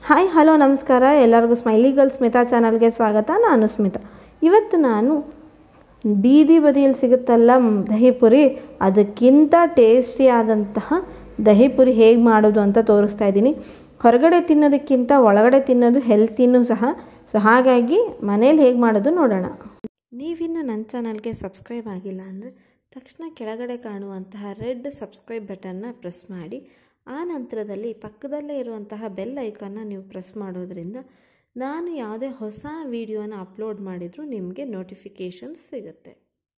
hi hello ನಮಸ್ಕಾರ ಎಲ್ಲರಿಗೂ smiley girl Smita ಚಾನಲ್ಗೆ ಸ್ವಾಗತ ನಾನು ಸ್ಮಿತಾ ಇವತ್ತು ನಾನು ಬೀದಿ ಬದಿಯಲ್ಲಿ ಸಿಗುತ್ತಲ್ಲ ಮ್, ದಹಿಪುರಿ ಅದಕ್ಕಿಂತ ಟೇಸ್ಟಿಯಾದಂತಹ ದಹಿಪುರಿ ಹೇಗೆ ಮಾಡೋದು ಅಂತ ತೋರಿಸ್ತಾ ಇದ್ದೀನಿ ಹೊರಗಡೆ ತಿನ್ನೋದಕ್ಕಿಂತ ಒಳಗಡೆ ತಿನ್ನೋದು ಹೆಲ್ತಿನೂ ಸಹ ಸೊ ಹಾಗಾಗಿ ಮನೇಲಿ ಹೇಗೆ ಮಾಡೋದು ನೋಡೋಣ ನೀವಿನ್ನು ನನ್ನ ಚಾನಲ್ಗೆ ಸಬ್ಸ್ಕ್ರೈಬ್ ಆಗಿಲ್ಲ ಅಂದರೆ ತಕ್ಷಣ ಕೆಳಗಡೆ ಕಾಣುವಂತಹ ರೆಡ್ ಸಬ್ಸ್ಕ್ರೈಬ್ ಬಟನ್ನ ಪ್ರೆಸ್ ಮಾಡಿ ಆ ನಂತರದಲ್ಲಿ ಪಕ್ಕದಲ್ಲೇ ಇರುವಂತಹ ಬೆಲ್ ಐಕಾನ್ನ ನೀವು ಪ್ರೆಸ್ ಮಾಡೋದ್ರಿಂದ ನಾನು ಯಾವುದೇ ಹೊಸ ವಿಡಿಯೋನ ಅಪ್ಲೋಡ್ ಮಾಡಿದರೂ ನಿಮಗೆ ನೋಟಿಫಿಕೇಷನ್ ಸಿಗುತ್ತೆ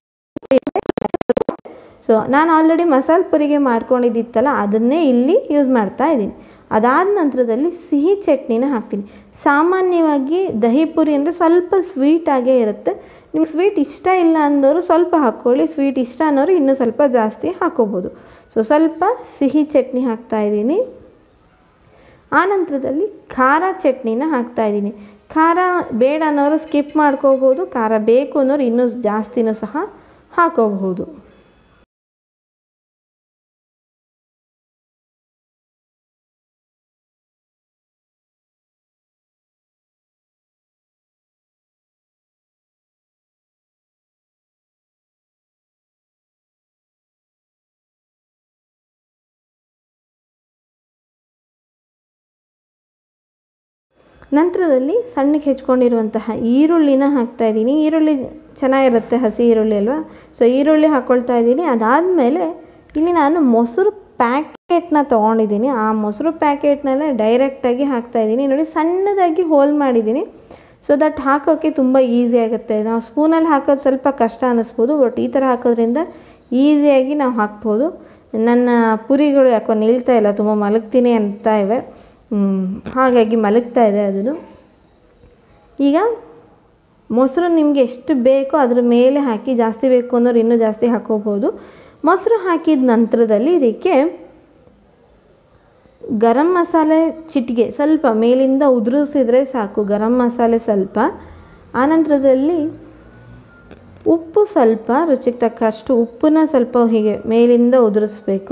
ಸೊ ನಾನು ಆಲ್ರೆಡಿ ಮಸಾಲೆ ಪುರಿಗೆ ಮಾಡ್ಕೊಂಡಿದ್ದಿತ್ತಲ್ಲ ಅದನ್ನೇ ಇಲ್ಲಿ ಯೂಸ್ ಮಾಡ್ತಾ ಇದ್ದೀನಿ ಅದಾದ ನಂತರದಲ್ಲಿ ಸಿಹಿ ಚಟ್ನಿನ ಹಾಕ್ತೀನಿ ಸಾಮಾನ್ಯವಾಗಿ ದಹಿ ಪುರಿ ಅಂದರೆ ಸ್ವಲ್ಪ ಸ್ವೀಟಾಗೇ ಇರುತ್ತೆ ನಿಮ್ಗೆ ಸ್ವೀಟ್ ಇಷ್ಟ ಇಲ್ಲ ಅಂದವರು ಸ್ವಲ್ಪ ಹಾಕ್ಕೊಳ್ಳಿ ಸ್ವೀಟ್ ಇಷ್ಟ ಅನ್ನೋರು ಇನ್ನೂ ಸ್ವಲ್ಪ ಜಾಸ್ತಿ ಹಾಕೋಬೋದು ಸೊ ಸ್ವಲ್ಪ ಸಿಹಿ ಚಟ್ನಿ ಹಾಕ್ತಾ ಇದ್ದೀನಿ ಆ ನಂತರದಲ್ಲಿ ಖಾರ ಚಟ್ನಿನ ಹಾಕ್ತಾ ಇದ್ದೀನಿ ಖಾರ ಬೇಡ ಅನ್ನೋರು ಸ್ಕಿಪ್ ಮಾಡ್ಕೋಬೋದು ಖಾರ ಬೇಕು ಅನ್ನೋರು ಇನ್ನೂ ಜಾಸ್ತಿನೂ ಸಹ ಹಾಕೋಬಹುದು ನಂತರದಲ್ಲಿ ಸಣ್ಣಕ್ಕೆ ಹೆಚ್ಕೊಂಡಿರುವಂತಹ ಈರುಳ್ಳಿನ ಹಾಕ್ತಾ ಇದ್ದೀನಿ ಈರುಳ್ಳಿ ಚೆನ್ನಾಗಿರುತ್ತೆ ಹಸಿ ಈರುಳ್ಳಿ ಅಲ್ವಾ ಸೊ ಈರುಳ್ಳಿ ಹಾಕ್ಕೊಳ್ತಾ ಇದ್ದೀನಿ ಅದಾದಮೇಲೆ ಇಲ್ಲಿ ನಾನು ಮೊಸರು ಪ್ಯಾಕೆಟ್ನ ತೊಗೊಂಡಿದ್ದೀನಿ ಆ ಮೊಸರು ಪ್ಯಾಕೆಟ್ನಲ್ಲೇ ಡೈರೆಕ್ಟಾಗಿ ಹಾಕ್ತಾ ಇದ್ದೀನಿ ನೋಡಿ ಸಣ್ಣದಾಗಿ ಹೋಲ್ ಮಾಡಿದ್ದೀನಿ ಸೊ ದಟ್ ಹಾಕೋಕ್ಕೆ ತುಂಬ ಈಸಿ ಆಗುತ್ತೆ ನಾವು ಸ್ಪೂನಲ್ಲಿ ಹಾಕೋದು ಸ್ವಲ್ಪ ಕಷ್ಟ ಅನ್ನಿಸ್ಬೋದು ಬಟ್ ಈ ಥರ ಹಾಕೋದ್ರಿಂದ ಈಸಿಯಾಗಿ ನಾವು ಹಾಕ್ಬೋದು ನನ್ನ ಪುರಿಗಳು ಯಾಕೋ ನಿಲ್ತಾ ಇಲ್ಲ ತುಂಬ ಮಲಗ್ತೀನಿ ಅಂತ ಇವೆ ಹ್ಮ್, ಹಾಗಾಗಿ ಮಲಗ್ತಾ ಇದೆ ಅದನ್ನು ಈಗ ಮೊಸರು ನಿಮಗೆ ಎಷ್ಟು ಬೇಕೋ ಅದ್ರ ಮೇಲೆ ಹಾಕಿ ಜಾಸ್ತಿ ಬೇಕು ಅನ್ನೋರು ಇನ್ನೂ ಜಾಸ್ತಿ ಹಾಕೋಬೋದು ಮೊಸರು ಹಾಕಿದ ನಂತರದಲ್ಲಿ ಇದಕ್ಕೆ ಗರಂ ಮಸಾಲೆ ಚಿಟಿಕೆ ಸ್ವಲ್ಪ ಮೇಲಿಂದ ಉದುರಿಸಿದ್ರೆ ಸಾಕು ಗರಂ ಮಸಾಲೆ ಸ್ವಲ್ಪ ಆನಂತರದಲ್ಲಿ ಉಪ್ಪು ಸ್ವಲ್ಪ ರುಚಿಗೆ ತಕ್ಕಷ್ಟು ಉಪ್ಪನ್ನ ಸ್ವಲ್ಪ ಹೀಗೆ ಮೇಲಿಂದ ಉದುರಿಸ್ಬೇಕು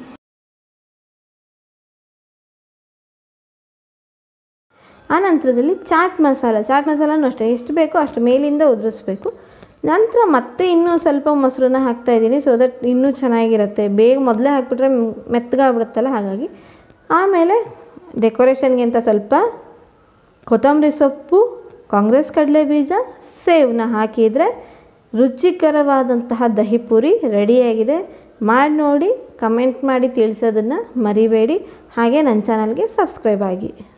ಆ ನಂತರದಲ್ಲಿ ಚಾಟ್ ಮಸಾಲ ಚಾಟ್ ಮಸಾಲನೂ ಅಷ್ಟೇ ಎಷ್ಟು ಬೇಕೋ ಅಷ್ಟು ಮೇಲಿಂದ ಉದುರಿಸ್ಬೇಕು ನಂತರ ಮತ್ತೆ ಇನ್ನೂ ಸ್ವಲ್ಪ ಮೊಸರನ್ನ ಹಾಕ್ತಾ ಇದ್ದೀನಿ ಸೊ ದಟ್ ಇನ್ನೂ ಚೆನ್ನಾಗಿರುತ್ತೆ ಬೇಗ ಮೊದಲೇ ಹಾಕ್ಬಿಟ್ರೆ ಮೆತ್ತಗಾಗ್ಬಿಡುತ್ತಲ್ಲ ಹಾಗಾಗಿ ಆಮೇಲೆ ಡೆಕೋರೇಷನ್ಗೆ ಅಂತ ಸ್ವಲ್ಪ ಕೊತ್ತಂಬರಿ ಸೊಪ್ಪು ಕಾಂಗ್ರೆಸ್ ಕಡಲೆ ಬೀಜ ಸೇವನ್ನ ಹಾಕಿದರೆ ರುಚಿಕರವಾದಂತಹ ದಹಿಪುರಿ ರೆಡಿಯಾಗಿದೆ ಮಾಡಿ ನೋಡಿ ಕಮೆಂಟ್ ಮಾಡಿ ತಿಳಿಸೋದನ್ನು ಮರಿಬೇಡಿ ಹಾಗೆ ನನ್ನ ಚಾನಲ್ಗೆ ಸಬ್ಸ್ಕ್ರೈಬ್ ಆಗಿ